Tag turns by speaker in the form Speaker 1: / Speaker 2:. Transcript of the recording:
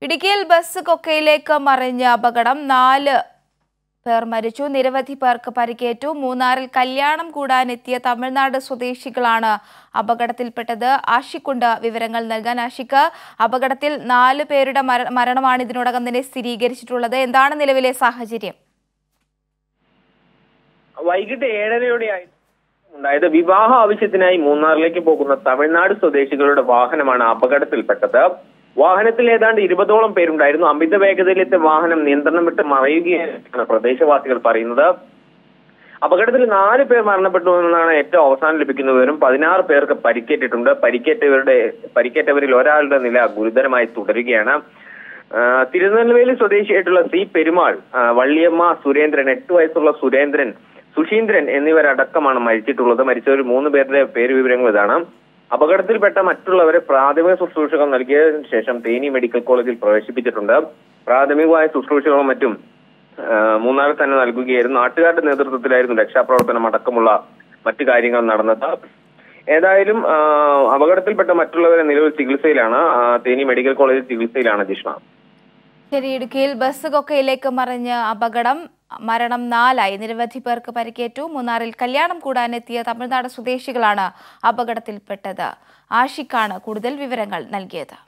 Speaker 1: ഇടുക്കിയിൽ ബസ് കൊക്കയിലേക്ക് മറിഞ്ഞ അപകടം നാല് പേർ മരിച്ചു നിരവധി പേർക്ക് പരിക്കേറ്റു മൂന്നാറിൽ കല്യാണം കൂടാനെത്തിയ തമിഴ്നാട് സ്വദേശികളാണ് അപകടത്തിൽപ്പെട്ടത് ആഷിക്കുണ്ട് വിവരങ്ങൾ നൽകാൻ ആഷിക്ക് അപകടത്തിൽ നാല് പേരുടെ മര- മരണമാണ് ഇതിനോടകം തന്നെ സ്ഥിരീകരിച്ചിട്ടുള്ളത് എന്താണ് നിലവിലെ സാഹചര്യം
Speaker 2: വൈകിട്ട് ഏഴരയോടെയായി ഉണ്ടായത് വിവാഹ ആവശ്യത്തിനായി മൂന്നാറിലേക്ക് പോകുന്ന തമിഴ്നാട് സ്വദേശികളുടെ വാഹനമാണ് അപകടത്തിൽപ്പെട്ടത് വാഹനത്തിൽ ഏതാണ്ട് ഇരുപതോളം പേരുണ്ടായിരുന്നു അമിത വേഗതയിലെത്തിയ വാഹനം നിയന്ത്രണം വിട്ട് മറയുകയാണ് പ്രദേശവാസികൾ പറയുന്നത് അപകടത്തിൽ നാല് പേർ മരണപ്പെട്ടു എന്നാണ് ഏറ്റവും അവസാനം ലഭിക്കുന്ന വിവരം പതിനാറ് പേർക്ക് പരിക്കേറ്റിട്ടുണ്ട് പരിക്കേറ്റവരുടെ പരിക്കേറ്റവരിൽ ഒരാളുടെ നില ഗുരുതരമായി തുടരുകയാണ് ആ, തിരുനെൽവേലി സ്വദേശിയായിട്ടുള്ള സി പെരുമാൾ ആ, വള്ളിയമ്മ സുരേന്ദ്രൻ എട്ട് വയസ്സുള്ള സുരേന്ദ്രൻ സുശീന്ദ്രൻ എന്നിവരടക്കമാണ് മരിച്ചിട്ടുള്ളത് മരിച്ചവർ മൂന്ന് പേരുടെ പേര് വിവരങ്ങൾ ഇതാണ് അപകടത്തിൽപ്പെട്ട മറ്റുള്ളവരെ പ്രാഥമിക ശുശ്രൂഷകൾ നൽകിയതിനു ശേഷം തേനി മെഡിക്കൽ കോളേജിൽ പ്രവേശിപ്പിച്ചിട്ടുണ്ട് പ്രാഥമികമായ ശുശ്രൂഷകളും മറ്റും ആ, മൂന്നാറിൽ തന്നെ നൽകുകയായിരുന്നു നാട്ടുകാരുടെ നേതൃത്വത്തിലായിരുന്നു രക്ഷാപ്രവർത്തനം അടക്കമുള്ള മറ്റു കാര്യങ്ങൾ നടന്നത് ഏതായാലും ആ, അപകടത്തിൽപ്പെട്ട മറ്റുള്ളവരെ നിലവിൽ ചികിത്സയിലാണ് ആ, തേനി മെഡിക്കൽ കോളേജിൽ ചികിത്സയിലാണ് ജിഷ്ണ
Speaker 1: ശരി ഇടുക്കിയിൽ ബസ് കൊക്കയിലേക്ക് മറിഞ്ഞ അപകടം മരണം നാലായി നിരവധി പേർക്ക് പരിക്കേറ്റു മൂന്നാറിൽ കല്യാണം കൂടാനെത്തിയ തമിഴ്നാട് സ്വദേശികളാണ് അപകടത്തിൽപ്പെട്ടത് ആഷിക്കാണ് കൂടുതൽ വിവരങ്ങൾ നൽകിയത്